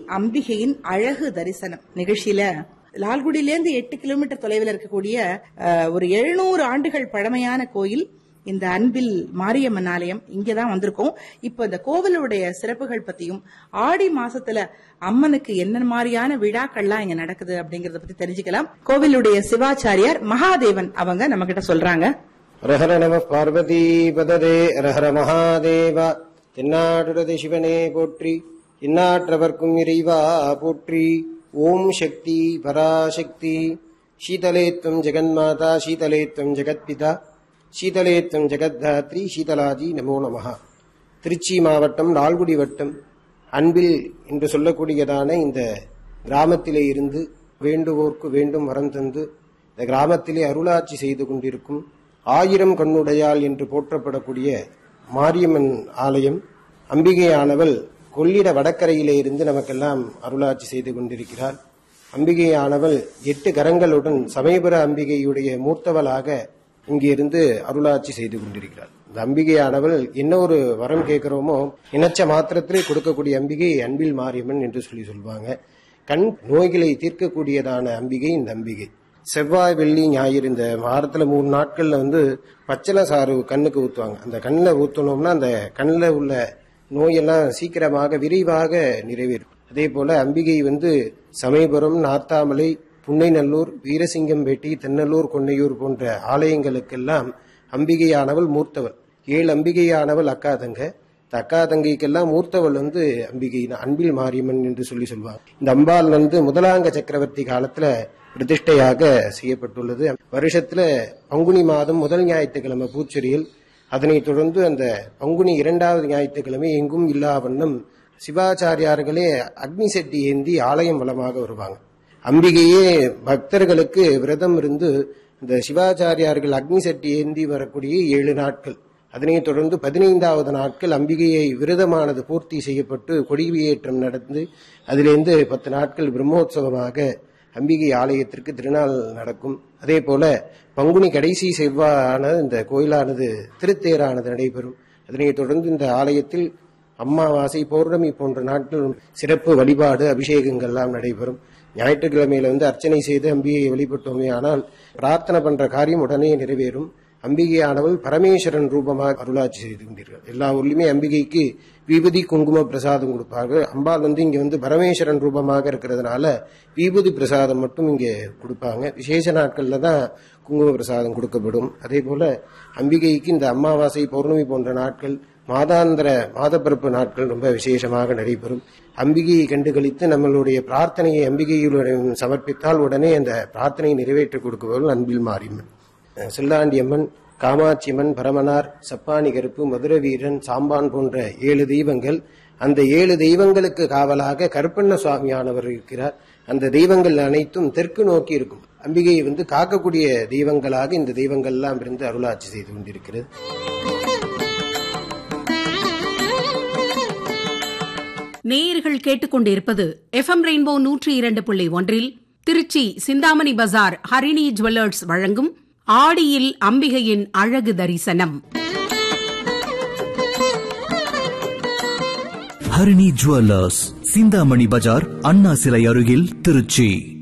அம்பிகையின் அழகு தரிசனம் நிகழ்ச்சியில லால்குடியிலேருந்து எட்டு கிலோமீட்டர் தொலைவில் இருக்கக்கூடிய அஹ், ஒரு எழுநூறு ஆண்டுகள் பழமையான கோயில் இந்த அன்பில் மாரியம்மன் ஆலயம் இங்கதான் வந்திருக்கோம் இப்போ இந்த கோவிலுடைய சிறப்புகள் பத்தியும் ஆடி மாசத்துல அம்மனுக்கு என்ன மாதிரியான விழாக்கள்லாம் இங்க நடக்குது அப்படிங்கறத பத்தி தெரிஞ்சுக்கலாம் கோவிலுடைய சிவாச்சாரியார் மகாதேவன் அவங்க நம்ம கிட்ட சொல்றாங்க ஹரஹர நம பார்வதி பததே ஹரஹர மகாதேவா தென்னாடுறது சிவனே போற்றி இந்நாற்றவர்க்கும் இறைவா போற்றி ஓம் சக்தி பராசக்தி சீதலேத்வம் ஜெகன்மாதா சீதலேத்வம் ஜெகத்பிதா சீதலேத்வம் ஜெகத்தாத்ரி சீதலாஜி நமோ நமஹ திருச்சி மாவட்டம் லால்குடி வட்டம் அன்பில் என்று சொல்லக்கூடியதான இந்த கிராமத்திலே இருந்து வேண்டுவோர்க்கு வேண்டும் வரம் தந்து இந்த கிராமத்திலே அருளாட்சி செய்து கொண்டிருக்கும் ஆயிரம் கண்ணுடையாள் என்று போற்றப்படக்கூடிய மாரியம்மன் ஆலயம் அம்பிகையானவள் கொள்ளிட வடக்கரையிலே இருந்து நமக்கெல்லாம் அருளாட்சி செய்து கொண்டிருக்கிறார் அம்பிகையானவள் எட்டு கரங்களுடன் சமயபுர அம்பிகையுடைய மூர்த்தவளாக இங்கே இருந்து அருளாட்சி செய்து கொண்டிருக்கிறார் இந்த அம்பிகையானவள் என்ன ஒரு வரம் கேட்கிறோமோ இணைச்ச மாத்திரத்திலே கொடுக்கக்கூடிய அம்பிகை அன்பில் மாரியம்மன் என்று சொல்லி சொல்வாங்க கண் நோய்களை தீர்க்கக்கூடியதான அம்பிகை இந்த அம்பிகை செவ்வாய் வெள்ளி ஞாயிறு இந்த வாரத்துல மூணு நாட்கள்ல வந்து பச்சளை சாறு கண்ணுக்கு ஊத்துவாங்க அந்த கண்ணில் ஊத்தணும்னா அந்த கண்ணில் உள்ள நோயெல்லாம் சீக்கிரமாக விரைவாக நிறைவேறும் அதே போல அம்பிகை வந்து சமயபுரம் நார்த்தாமலை புன்னைநல்லூர் வீரசிங்கம்பேட்டை தென்னலூர் கொன்னையூர் போன்ற ஆலயங்களுக்கெல்லாம் அம்பிகையானவள் மூர்த்தவள் ஏழு அம்பிகையானவள் அக்கா தங்க இந்த அக்கா தங்கைக்கெல்லாம் மூர்த்தவள் வந்து அம்பிகை அன்பில் மாரியம்மன் என்று சொல்லி சொல்வாங்க இந்த அம்பாள் வந்து முதலாங்க சக்கரவர்த்தி காலத்துல பிரதிஷ்டையாக செய்யப்பட்டுள்ளது வருஷத்துல பங்குனி மாதம் முதல் ஞாயிற்றுக்கிழமை பூச்சொரியில் அதனைத் தொடர்ந்து அந்த பங்குனி இரண்டாவது ஞாயிற்றுக்கிழமை எங்கும் இல்லா வண்ணம் சிவாச்சாரியார்களே அக்னி செட்டி ஏந்தி ஆலயம் வளமாக வருவாங்க அம்பிகையே பக்தர்களுக்கு விரதம் இருந்து இந்த சிவாச்சாரியார்கள் அக்னி சட்டி ஏந்தி வரக்கூடிய ஏழு நாட்கள் அதனைத் தொடர்ந்து பதினைந்தாவது நாட்கள் அம்பிகையை விரதமானது பூர்த்தி செய்யப்பட்டு கொடிவியேற்றம் நடந்து அதிலிருந்து பத்து நாட்கள் பிரம்மோற்சவமாக அம்பிகை ஆலயத்திற்கு திருநாள் நடக்கும் அதே போல பங்குனி கடைசி செவ்வாயான இந்த கோயிலானது திருத்தேரானது நடைபெறும் அதனைத் தொடர்ந்து இந்த ஆலயத்தில் அம்மாவாசை பௌர்ணமி போன்ற நாட்கள் சிறப்பு வழிபாடு அபிஷேகங்கள் எல்லாம் நடைபெறும் ஞாயிற்றுக்கிழமையில வந்து அர்ச்சனை செய்து அம்பிகையை வழிபட்டோமே ஆனால் பிரார்த்தனை பண்ற காரியம் உடனே நிறைவேறும் அம்பிகையானவள் பரமேஸ்வரன் ரூபமாக அருளாட்சி செய்து கொண்டிருக்கிறார் எல்லா ஊர்லயுமே அம்பிகைக்கு விபூதி குங்கும பிரசாதம் கொடுப்பார்கள் அம்பாள் வந்து இங்க வந்து பரமேஸ்வரன் ரூபமாக இருக்கிறதுனால விபூதி பிரசாதம் மட்டும் இங்க கொடுப்பாங்க விசேஷ நாட்கள்ல தான் குங்கும பிரசாதம் கொடுக்கப்படும் அதே போல அம்பிகைக்கு இந்த அமாவாசை பௌர்ணமி போன்ற நாட்கள் மாதாந்திர மாதப்பிறப்பு நாட்கள் ரொம்ப விசேஷமாக நடைபெறும் அம்பிகையை கண்டுகளித்து நம்மளுடைய பிரார்த்தனையை அம்பிகையுடன் சமர்ப்பித்தால் உடனே அந்த பிரார்த்தனையை நிறைவேற்றி கொடுக்குபவர்கள் அன்பில் மாரியம்மன் செல்லாண்டியம்மன் காமாட்சியம்மன் பரமனார் சப்பானி கருப்பு மதுர வீரன் சாம்பான் போன்ற ஏழு தெய்வங்கள் அந்த ஏழு தெய்வங்களுக்கு காவலாக கருப்பண்ண சுவாமியானவர் இருக்கிறார் அந்த தெய்வங்கள் அனைத்தும் தெற்கு நோக்கி இருக்கும் அம்பிகையை வந்து காக்கக்கூடிய தெய்வங்களாக இந்த தெய்வங்கள் எல்லாம் இருந்து அருளாட்சி செய்து கொண்டிருக்கிறது நேயர்கள் கேட்டுக்கொண்டிருப்பது எஃப்எம் ரெயின்போ நூற்றி இரண்டு புள்ளி ஒன்றில் திருச்சி சிந்தாமணி பஜார் ஹரிணி ஜுவல்லர்ஸ் வழங்கும் ஆடியில் அம்பிகையின் அழகு தரிசனம் ஹரிணி ஜுவல்லர்ஸ் சிந்தாமணி பஜார் அண்ணா சிலை அருகில் திருச்சி